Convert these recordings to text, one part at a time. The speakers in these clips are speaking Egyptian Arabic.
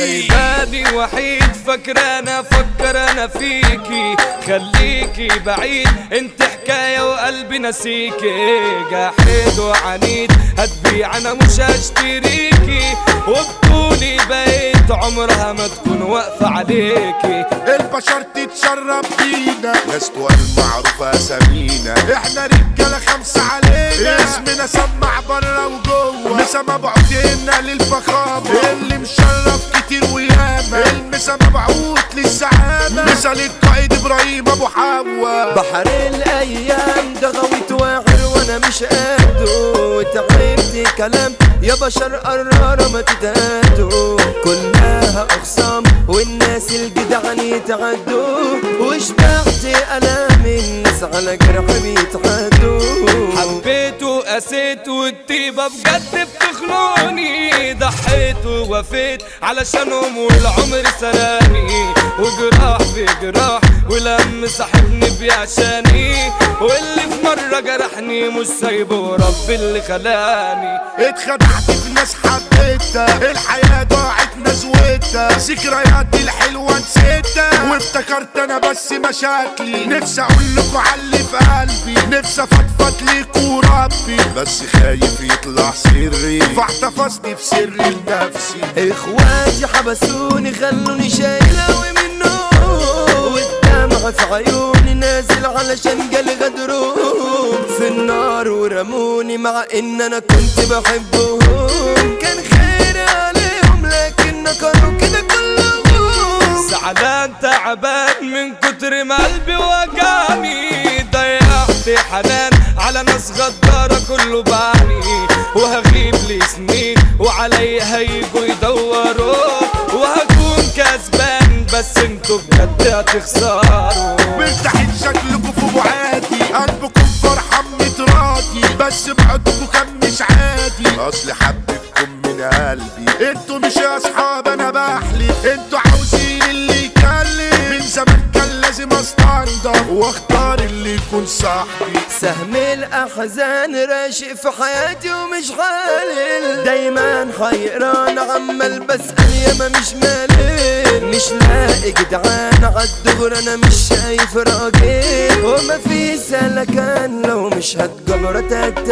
سايباني وحيد فاكر انا فكر انا فيكي خليكي بعيد انت حكاية وقلبي نسيكي جاحد وعنيد هتبيع انا مش هشتريكي وبطولي بقيت عمرها ما تكون واقفة عليكي البشر تتشرب بينا ناس تقال معروفة اسامينا احنا رجالة خمسة علينا اسمنا سمع برا وجوه مسا مبعوتنا للفخامة اللي مشرف كتير وياما المسا مبعوت للسعادة مسا للقائد ابراهيم ابو حوا بحر الايام ده غويت واعر وانا مش قده وتعبت كلام يا بشر قرارة ما تتهدوا كلها اخصام والناس الجدعان يتعدوا وشبعت الام الناس على جرح بيتعدوا حبيت وقسيت والطيبة بجد بتخنقني ضحيت ووفيت علشانهم والعمر سراني وجراح في جراح ولم صاحبني بيعشاني واللي في مرة جرحني مش سايبه رب اللي خلاني اتخدعت في ناس حبيتها الحياة ضاعت نزوتها ذكرياتي الحلوة نسيتها وافتكرت انا بس مشاكلي نفسي اقول لكم على اللي في قلبي نفسي افضفض ليكوا ربي بس خايف يطلع سري فاحتفظني في سري لنفسي اخواتي حبسوني خلوني شايلة منه والدمع في عيوني نازل علشان جال غدرهم في النار ورموني مع ان انا كنت بحبهم كان خير عليهم لكن نكروا كده كلهم زعلان تعبان من كتر ما قلبي وجعني ضيعت حنان على ناس غدارة كله بعني وهغيب لي سنين وعليا هيجوا يدوروا وهكون كسبان بس انتوا بجد هتخسروا مرتاحين شكلكوا في بعادي قلبكم فرحان متراضي بس بعدكوا كان مش عادي اصل حبيتكم من قلبي انتوا مش اصحاب انا بحلف انتوا عاوزين اللي يكلم من زمان كان لازم استنضف واختار اللي يكون صاحبي سهم الاحزان راشق في حياتي ومش حالل دايما حيران عمال بسأل ياما مش مالل مش لاقي جدعان عالدغر انا مش شايف راجل وما في سلكان لو مش هتجبر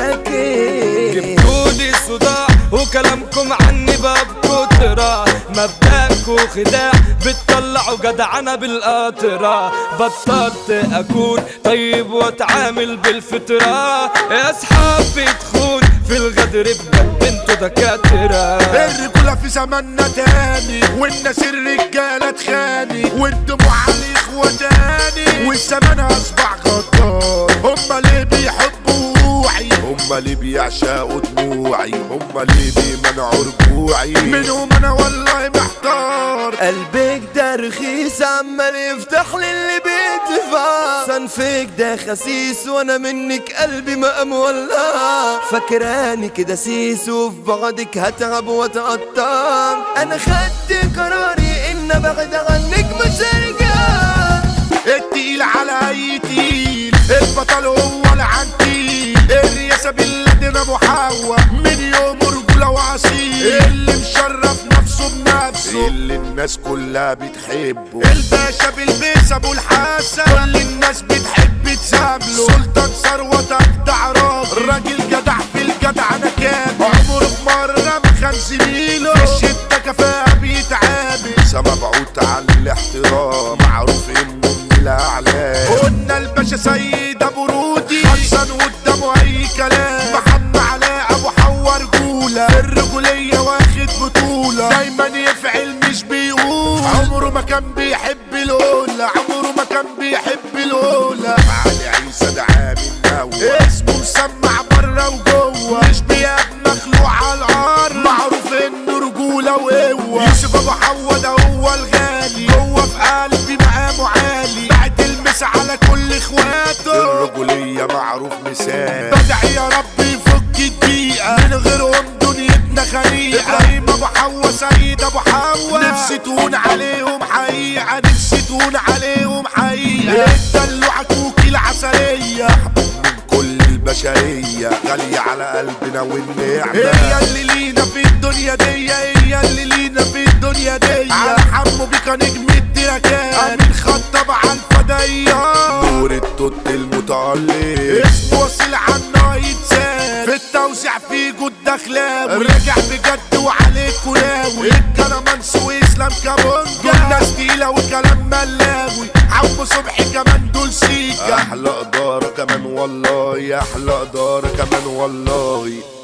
تتكي جبتولي صداع وكلامكم عني بقى بكترة مبدأكوا خداع بتطلعوا جدعنة بالقطرة بطلت أكون طيب وأتعامل بالفطرة يا أصحابي تخون في الغدر بجد انتوا دكاترة الرجولة في زماننا تاني والناس الرجالة تخاني والدموع على اخواتاني والزمان اصبح غدار هما ليه بيحبوا روعي هما ليه بيعشقوا دموعي هما ليه بيمنعوا رجوعي منهم انا والله محتار قلبك ده رخيص عمال يفتح لي اللي بيدفع صنفك ده خسيس وانا منك قلبي ما مولع فاكراني كده سيس وفي بعدك هتعب واتقطع انا خدت قراري ان ابعد عنك مش هرجع التقيل على اي تقيل البطل هو العنتيل الرياسة باللدن ابو حوا من يوم رجولة واصيل اللي مشرف نفسه بنفسه اللي الناس كلها بتحبه الباشا بالبيس ابو الحسن كل الناس بتحب تسامله سلطان ثروة اجدع راجل راجل جدع في الجدع انا كامل عمره في مرة ما خان زميله في الشدة كفاءة بيتعامل سما بعوت على الاحترام معروف انه من الاعلام قلنا الباشا سيد ابو رودي خلصان قدامه اي كلام محمد علاء ابو حوا رجولة في الرجولية واخد بطولة دايما يفعل مش بيقول عمره ما كان بيحب الاولى عمره ما كان بيحب الاولى علي عيسى ده عامل نوى اسمه مسمع بره وجوه مش بياب مخلوع على الارض معروف انه رجولة وقوة يوسف ابو حوا ده هو الغالي جوه في قلبي مقامه عالي بعد المس على كل اخواته الرجولية معروف مثال بدعي يا رب يفك الدقيقة من غيرهم دنيتنا خليقة ابراهيم ابو حوا سيد ابو حوا نفسي تهون عليهم حقيقة نفسي تهون عليهم حقيقة الدلوعة كوكي العسلية محبوب من كل البشرية غالية على قلبنا والنعمة هي اللي لينا في الدنيا دي هي اللي لينا في الدنيا الدنيا دي على حمو بيكا نجم الدركات امين خطب على الفضية نور التوت المتعلق اسمه وصل عنا يتسال في التوزيع في جود دخلاوي راجع بجد وعليك ناوي الكرمانس واسلام كابونجا ناس تقيلة وكلام ملاوي عم صبحي كمان دول سيكا احلى ادارة كمان والله احلى ادارة كمان والله